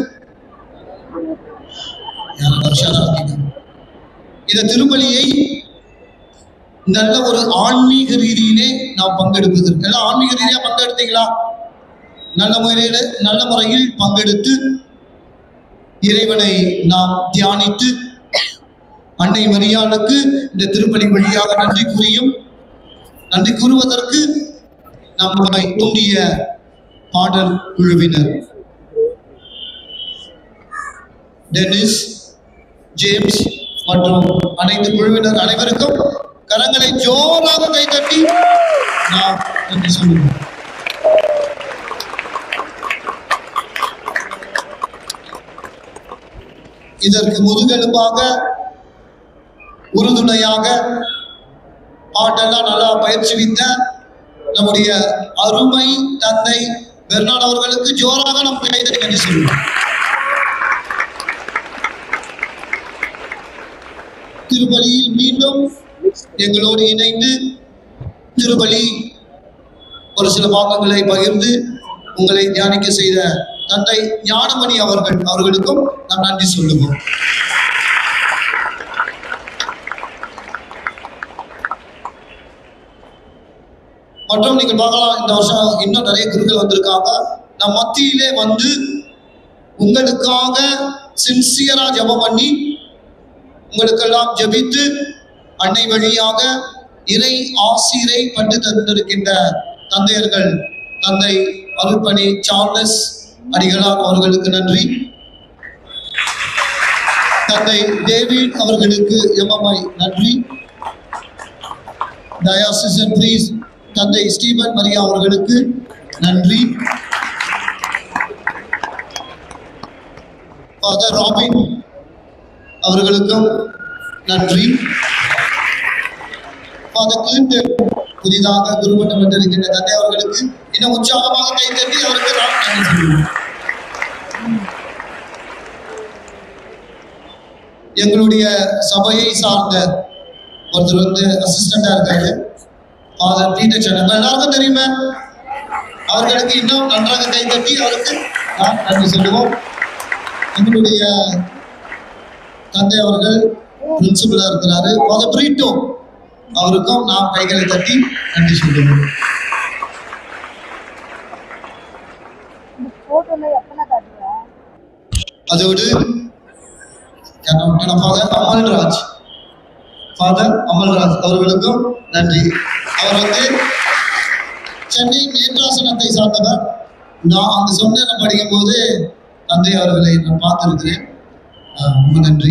யாரெல்லாம் உஷாரா இருக்கீங்க இந்த திருப்பலியை நல்ல ஒரு ஆன்மீக ரீதியிலே நாம் பங்கெடுப்பதற்கு எல்லாம் ஆன்மீக ரீதியா பங்கெடுத்தீங்களா நல்ல முறையில் நல்ல முறையில் பங்கெடுத்து இறைவனை நாம் தியானித்து அன்னை மரியாளுக்கு இந்த திருப்பலி வழியாக நன்றி கூறியும் நன்றி கூறுவதற்கு நம்மை தூண்டிய பாடல் குழுவினர் டென்னிஸ் ஜேம்ஸ் மற்றும் அனைத்து குழுவினர் அனைவருக்கும் கரங்களை ஜோராக கைதட்டி நாம் நன்றி சொல்லுவோம் இதற்கு முதுகெலும்பாக உறுதுணையாக பாட்டெல்லாம் நல்லா பயிற்சிவித்த நம்முடைய அருமை தந்தை பெர்னாட் அவர்களுக்கு ஜோராக நம் கைதட்டி நன்றி சொல்லுவோம் திருப்பலியில் மீண்டும் எங்களோடு இணைந்து திருப்பலி ஒரு சில பாகங்களை பகிர்ந்து உங்களை தியானிக்க செய்த தந்தை ஞானமணி அவர்கள் அவர்களுக்கும் நாம் நன்றி சொல்லுவோம் மற்றும் நீங்கள் பார்க்கலாம் இந்த வருஷம் இன்னும் நிறைய குருக்கள் வந்திருக்காங்க நம் மத்தியிலே வந்து உங்களுக்காக சின்சியரா ஜெபம் பண்ணி உங்களுக்கெல்லாம் ஜெபித்து அன்னை வழியாக இறை ஆசிரை பட்டு தந்திருக்கின்ற தந்தையர்கள் தந்தை அருள்பணி சார்லஸ் அடிகளார் அவர்களுக்கு நன்றி தந்தை டேவிட் அவர்களுக்கு எம்எம்ஐ நன்றி டயாசிசன் ப்ளீஸ் தந்தை ஸ்டீபன் மரியா அவர்களுக்கு நன்றி ஃபாதர் ராபின் அவர்களுக்கும் நன்றி ஃபாதர் கிளின்டன் புதிதாக குருமட்டம் வந்திருக்கின்ற தந்தை அவர்களுக்கு இன்னும் உற்சாகமாக கை தட்டி அவருக்கு நான் நன்றி சொல்லுவேன் எங்களுடைய சபையை சார்ந்த ஒருத்தர் வந்து அசிஸ்டண்டா இருக்காரு ஃபாதர் பீட்டர் சரண் எல்லாருக்கும் தெரியுமே அவர்களுக்கு இன்னும் நன்றாக கை தட்டி அவருக்கு நாம் நன்றி சொல்லுவோம் எங்களுடைய தந்தை அவர்கள் பிரின்சிபலா இருக்கிறாரு ஃபாதர் பிரீட்டோ அவருக்கும் நாம் கைகளை தட்டி நன்றி சொல்லுவோம் அதோடு ஃபாதர் அமல்ராஜ் ஃபாதர் அமல்ராஜ் அவர்களுக்கும் நன்றி அவர் வந்து சென்னை மேற்றாசனத்தை சார்ந்தவர் நான் அந்த சொன்ன படிக்கும் போது தந்தை அவர்களை நான் பார்த்திருக்கிறேன் ஆஹ் ரொம்ப நன்றி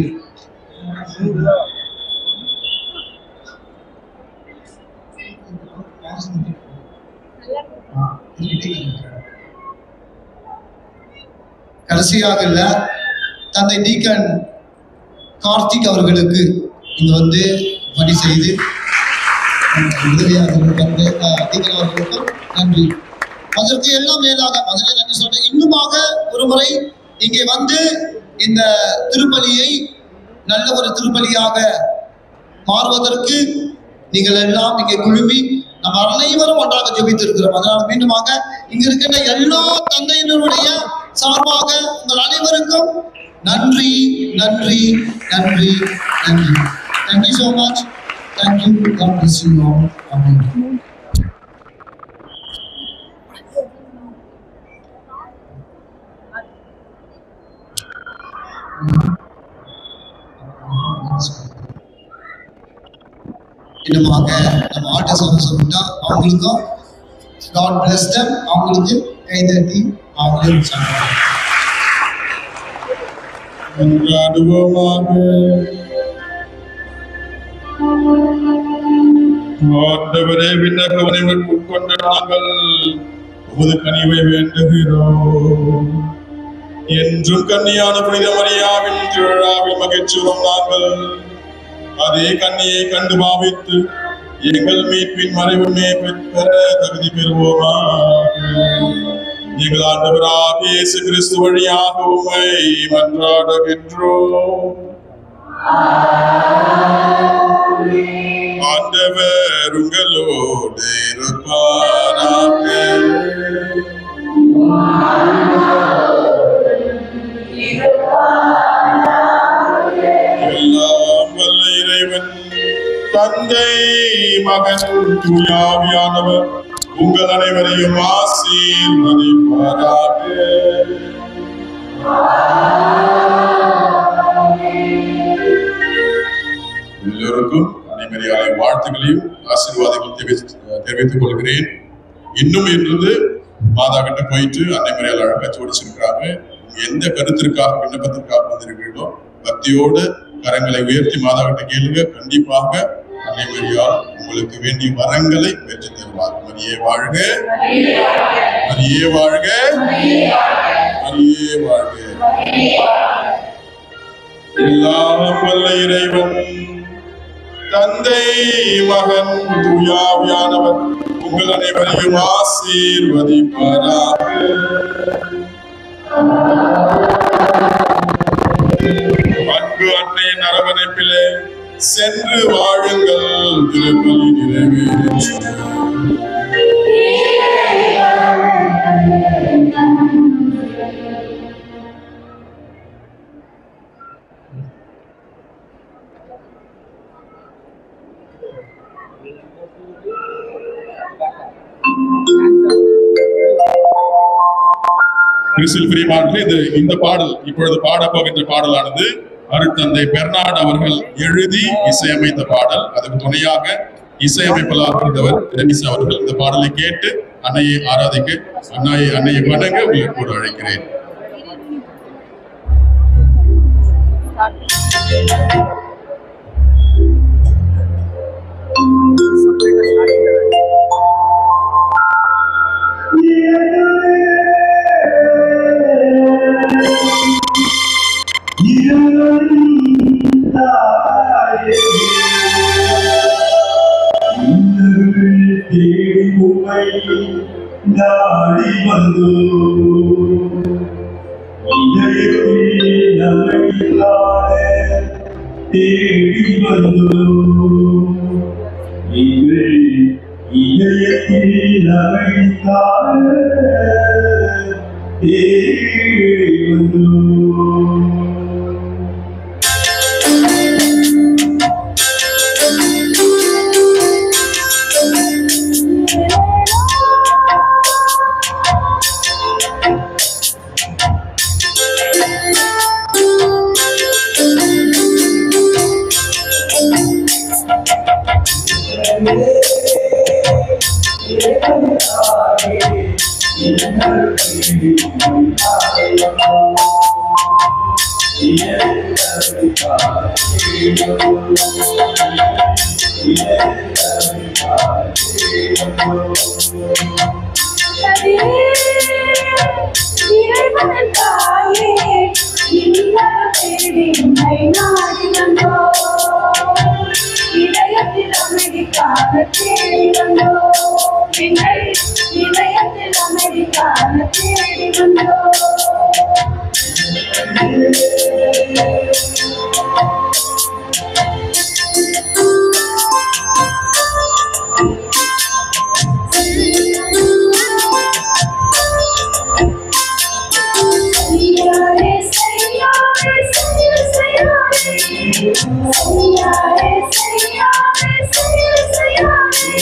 கடைசியாக இல்ல தந்தை டீக்கன் கார்த்திக் அவர்களுக்கு இங்க வந்து பணி செய்து உதவியாக தந்தை ஆஹ், டீக்கன் அவர்களுக்கும் நன்றி அதற்கு எல்லாம் மேலாக முதல்ல நன்றி சொல்றேன் இன்னுமாக ஒரு முறை இங்கே வந்து இந்த திருப்பலியை நல்ல ஒரு திருப்பலியாக மாறுவதற்கு நீங்கள் எல்லாம் இங்கே குழுமி நம்ம அனைவரும் ஒன்றாக ஜெபித்திருக்கிறோம் அதனால் மீண்டுமாக இங்க இருக்கின்ற எல்லா தந்தையினருடைய சார்பாக உங்கள் அனைவருக்கும் நன்றி நன்றி நன்றி நன்றி thank you so much thank you God bless you all amen இன்னுமாக நம்ம ஆட்ட சாங் சொல்லிட்டா அவங்களுக்கும் காட் பிளஸ் தம் அவங்களுக்கு கைதட்டி அவங்களே உற்சாகம் கொண்டாடுவோமாக ஆண்டவரே விண்ணகவனை உட்கொண்ட நாங்கள் உமது கனிவை வேண்டுகிறோம் என்றும் கன்னியான புனித மரியாவின் திருவிழாவில் மகிழ்ச்சியுறும் நாங்கள் அதே கன்னியை கண்டு பாவித்து எங்கள் மீட்பின் மறைவுமே பெற்ற தகுதி பெறுவோமாக எங்கள் ஆண்டவராக இயேசு கிறிஸ்து வழியாக உம்மை மன்றாடுகின்றோம் ஆண்டவர் உங்களோடு இருப்பாராக எல்லாம் வல்ல இறைவன் தந்தை மகன் தூயாவியானவர் உங்கள் அனைவரையும் ஆசீர்வதிப்பாராக எல்லோருக்கும் அனைவரையாய வாழ்த்துக்களையும் ஆசீர்வாதங்களையும் தெரிவித்து தெரிவித்துக் கொள்கிறேன் இன்னும் இன்று மாதா கிட்ட போயிட்டு அன்னைமறையால் அழகா ஜோடிச்சிருக்கிறாங்க எந்த கருத்திற்காக விண்ணப்பத்திற்காக வந்திருக்கிறீர்களோ பக்தியோடு கரங்களை உயர்த்தி மாதா கிட்ட கேளுங்க கண்டிப்பாக அன்னை மரியாள் உங்களுக்கு வேண்டிய வரங்களை பெற்று தருவார் மரியே வாழ்க மரியே வாழ்க மரியே வாழ்க எல்லாம் வல்ல இறைவன் தந்தை மகன் தூயாவியானவர் உங்கள் அனைவரையும் ஆசீர்வதிப்பாராக அன்பு அன்னையின் அரவணைப்பிலே சென்று வாழுங்கள் திருப்பலி நிறைவேறிற்று கிறிஸ்துவில் பிரியமானவர்களே இது இந்த பாடல் இப்பொழுது பாடப் போகின்ற பாடலானது அருட்தந்தை பெர்னாட் அவர்கள் எழுதி இசையமைத்த பாடல் அதுக்கு துணையாக இசையமைப்பாளர் இருந்தவர் டெனிஸ் அவர்கள் இந்த பாடலை கேட்டு அன்னையை ஆராதிக்க அன்னையை அன்னையை வணங்க உங்களை கூட அழைக்கிறேன் நாடி வந்து இதயத்தில் நமையில்லாத தேடி வந்து எங்கள் இதயத்தில் நமையில்லாத தேடி வந்து இதயத்தில் அமைதிக்கான தேடி வந்தோ செய்யாரே செய்யாரே செய்ய செய்யாரே செய்யாரே செய்யாரே செய்ய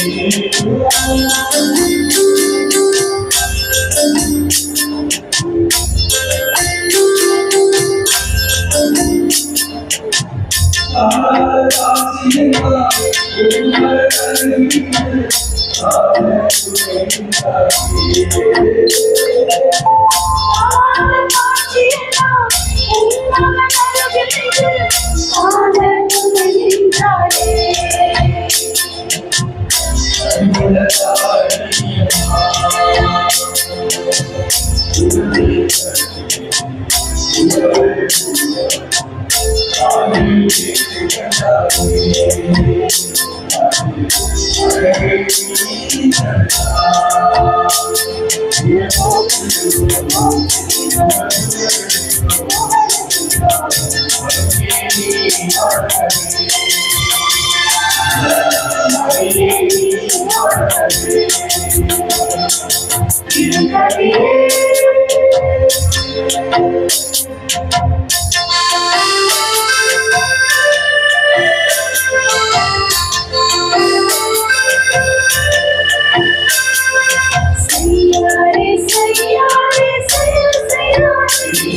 செய்யாரே செய்யாரே செய்ய செய்யாரே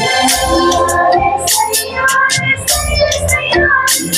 செய்யாரே செய்ய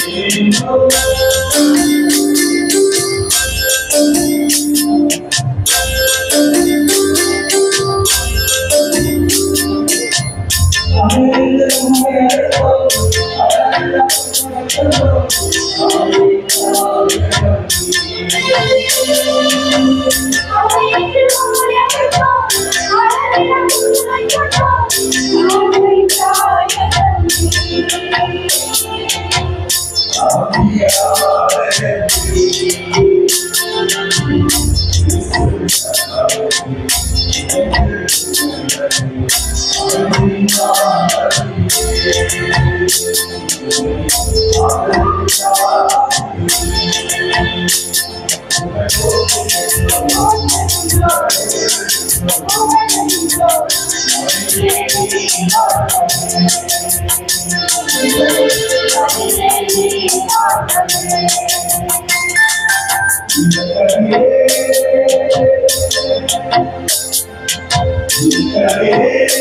Yeah.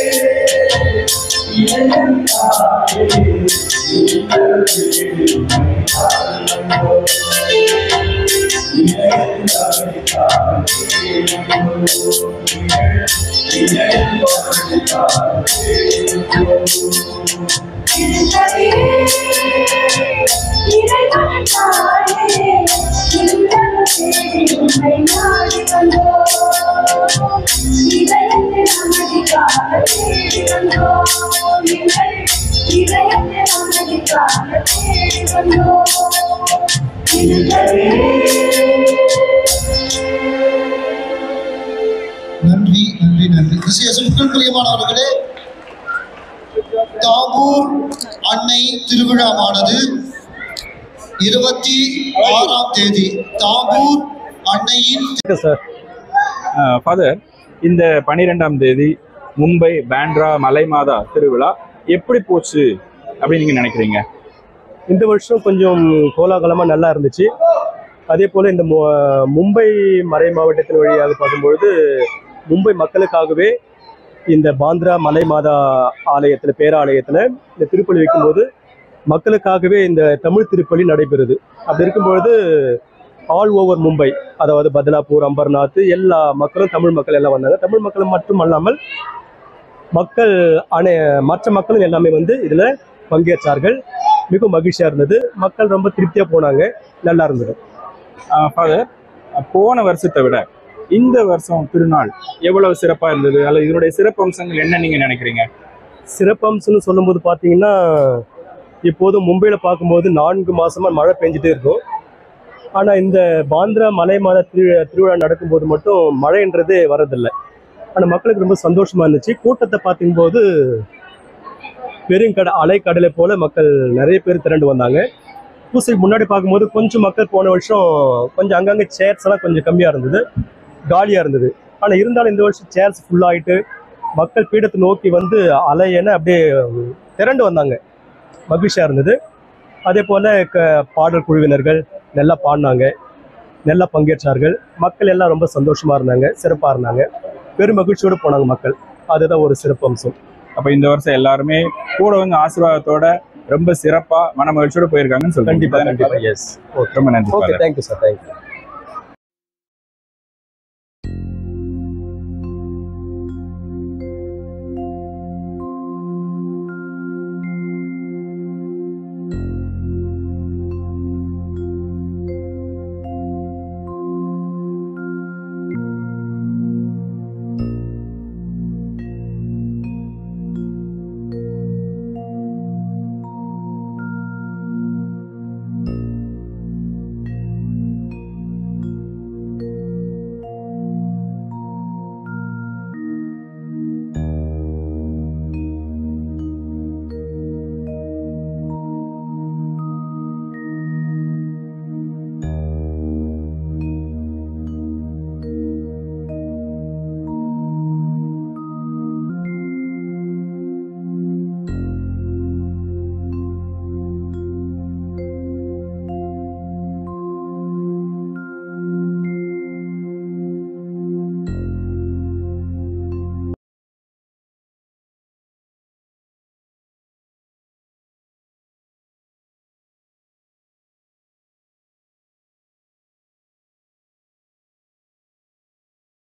நன்றி நன்றி நன்றி விசேஷம் பிரியமானவர்களே தாகூர் அன்னை திருவிழாவானது இருபத்தி ஆறாம் தேதி தாகூர் அன்னையின் சார் ஃபாதர் இந்த பன்னிரெண்டாம் தேதி மும்பை பேண்ட்ரா மலைமாதா திருவிழா எப்படி போச்சு அப்படின்னு நீங்க நினைக்கிறீங்க இந்த வருஷம் கொஞ்சம் கோலாகலமாக நல்லா இருந்துச்சு அதே போல் இந்த மு- மும்பை மறை மாவட்டத்தின் வழியாக பார்க்கும்பொழுது மும்பை மக்களுக்காகவே இந்த பாந்திரா மலை மாதா ஆலயத்தில் பேராலயத்தில் இந்த திருப்பலி வைக்கும்போது மக்களுக்காகவே இந்த தமிழ் திருப்பலி நடைபெறுது அப்படி இருக்கும்பொழுது ஆல் ஓவர் மும்பை அதாவது பத்லாப்பூர் அம்பர்நாத் எல்லா மக்களும் தமிழ் மக்கள் எல்லாம் வந்தாங்க தமிழ் மக்கள் மட்டும் அல்லாமல் மக்கள் அனை மற்ற மக்களும் எல்லாமே வந்து இதில் பங்கேற்றார்கள் மிகவும் மகிழ்ச்சியாக இருந்தது மக்கள் ரொம்ப திருப்தியாக போனாங்க நல்லா இருந்தது ஃபாதர் போன வருஷத்தை விட இந்த வருஷம் திருநாள் எவ்வளவு சிறப்பா இருந்தது அல்லது இதனுடைய சிறப்பு அம்சங்கள் என்ன நீங்க நினைக்கிறீங்க சிறப்பம்சம்னு சொல்லும்போது பார்த்தீங்கன்னா இப்போது மும்பையில் பார்க்கும்போது நான்கு மாசமா மழை பெஞ்சிட்டே இருக்கும் ஆனால் இந்த பாந்திரா மலை மாத திரு திருவிழா நடக்கும்போது மட்டும் மழைன்றது வரதில்லை ஆனால் மக்களுக்கு ரொம்ப சந்தோஷமா இருந்துச்சு கூட்டத்தை பார்க்கும்போது பெருங்கடை அலைக்கடலை போல மக்கள் நிறைய பேர் திரண்டு வந்தாங்க பூசைக்கு முன்னாடி பார்க்கும்போது கொஞ்சம் மக்கள் போன வருஷம் கொஞ்சம் அங்கங்கே சேர்ஸ் எல்லாம் கொஞ்சம் கம்மியாக இருந்தது காலியாக இருந்தது ஆனால் இருந்தாலும் இந்த வருஷம் சேர்ஸ் ஃபுல்லாகிட்டு மக்கள் பீடத்தை நோக்கி வந்து அலையென அப்படியே திரண்டு வந்தாங்க மகிழ்ச்சியாக இருந்தது அதே போல் க பாடல் குழுவினர்கள் நல்லா பாடினாங்க நல்லா பங்கேற்றார்கள் மக்கள் எல்லாம் ரொம்ப சந்தோஷமாக இருந்தாங்க சிறப்பாக இருந்தாங்க பெரும் மகிழ்ச்சியோடு போனாங்க மக்கள் அதுதான் ஒரு சிறப்பு அம்சம் அப்ப இந்த வருஷம் எல்லாருமே கூட வந்து ஆசீர்வாதத்தோட ரொம்ப சிறப்பா மன மகிழ்ச்சியோட போயிருக்காங்கன்னு சொல்றீங்க கண்டிப்பாக கண்டிப்பாக எஸ் ரொம்ப நன்றி okay father. Thank you sir thank you